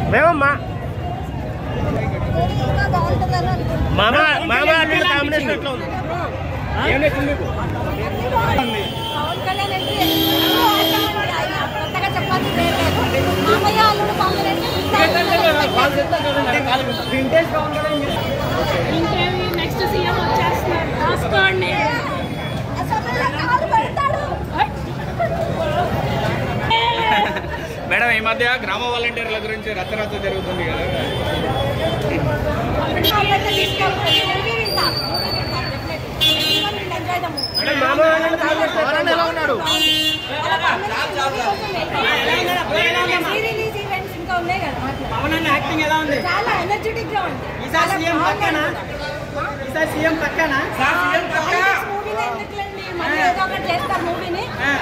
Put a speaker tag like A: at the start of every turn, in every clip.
A: మేమమ్మా
B: ఇంకా బాగుంటుందని అనుకుంటున్నాను
A: మామ మామ అల్లుడు కాంబినేషన్ ఎట్లా ఉంది ఏం నచ్చింది మీకు
B: పవన్ కళ్యాణ్ ఎంట్రీ ఎంతో ఆశపడి ఆయన కొత్తగా చెప్పాల్సి లేదు మామయ్య అల్లుడు కాంబినేషన్
C: ఇంకేమి నెక్స్ట్ సీఎం వచ్చేస్తున్నారు రాసుకోండి
B: అసలు కాలు పెడతాడు
D: మేడం ఈ మధ్య గ్రామ వాలంటీర్ల గురించి రచ్చరచ్చ జరుగుతుంది కదా
A: మామ అల్లుడు కాంబినేషన్ ఎలా ఉన్నాడు
B: ఇంకా ఉన్నాయి కదా మాట్లాడు.
E: పవన్ అన్న యాక్టింగ్ ఎలా ఉంది
B: చాలా ఎనర్జెటిక్ గా ఉంది
E: ఈసారి సీఎం పక్కనా ఈసారి సీఎం పక్కనా
B: మూవీని ఎందుకులేండి మళ్ళీ ఏదో ఒకటి చేస్తారు మూవీని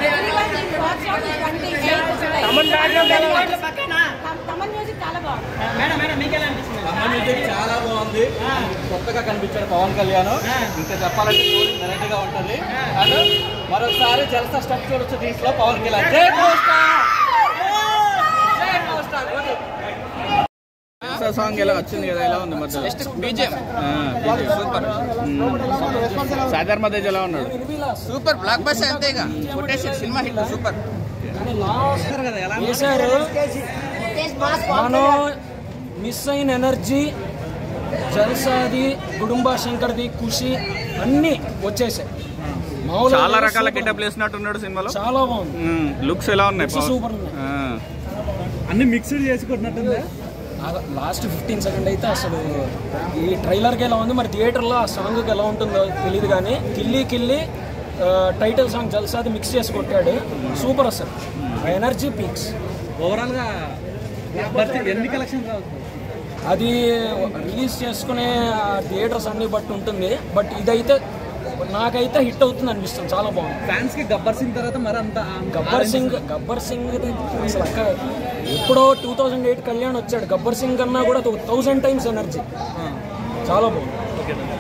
A: తమన్ బ్యాక్గ్రౌండ్ ఎలా ఉంది
E: పక్కనా
B: తమన్ మ్యూజిక్ చాలా బాగుంది
E: మేడం మేడం మీకు ఎలా అనిపిస్తుంది
F: మ్యూజిక్ చాలా బాగుంది కొత్తగా కనిపించాడు పవన్ కళ్యాణ్ ఇంకా చెప్పాలంటే స్టోరీ వెరైటీ గా ఉంటది అండ్ మరొకసారి జలసా స్టెప్ చూడొచ్చు దీంట్లో పవన్ కళ్యాణ్ జై పవర్ స్టార్ జై పవర్ స్టార్
D: సాంగ్ ఎలా వచ్చింది కదా ఎలా ఉంది మధ్య బీజేం సూపర్ సాధారణ మధ్య ఎలా ఉన్నాడు
G: సూపర్ బ్లాక్ బస్ అంతేగా కొట్టేసి సినిమా హిట్ సూపర్
H: చేశారు మనం మిస్ అయిన ఎనర్జీ జల్సాది గుడుంబా శంకర్ది ఖుషి అన్నీ వచ్చేసాయి మామూలుగా
D: చాలా రకాల
H: సూపర్
D: గెటప్ వేసినట్టున్నాడు సినిమాలో
H: చాలా బాగుంది
D: లుక్స్ ఎలా ఉన్నాయి
H: Looks super ఉన్నాయి.
D: ఆ.
E: అన్ని మిక్స్డ్ చేసుకుంటున్నట్టుందా
H: లాస్ట్ ఫిఫ్టీన్ సెకండ్ అయితే అసలు ఈ ట్రైలర్కి ఎలా ఉంది మరి థియేటర్లో ఆ సాంగ్కి ఎలా ఉంటుందో తెలియదు కానీ కిల్లి కిల్లి టైటిల్ సాంగ్ జల్సాది మిక్స్ చేసి కొట్టాడు సూపర్ అసలు ఎనర్జీ పీక్స్
E: ఓవరాల్ గా ఎన్ని కలెక్షన్ రావచ్చు
H: అది రిలీజ్ చేసుకునే థియేటర్స్ అన్ని బట్టి ఉంటుంది బట్ ఇదైతే నాకైతే హిట్ అవుతుంది అనిపిస్తుంది చాలా బాగుంది
E: ఫ్యాన్స్ కి గబ్బర్ సింగ్ తర్వాత మరి అంత
H: గబ్బర్ సింగ్ గబ్బర్ సింగ్ అసలు అక్కడ ఎప్పుడో టూ థౌజండ్ ఎయిట్ కళ్యాణ్ వచ్చాడు గబ్బర్ సింగ్ కన్నా కూడా థౌజండ్ టైమ్స్ ఎనర్జీ చాలా బాగుంది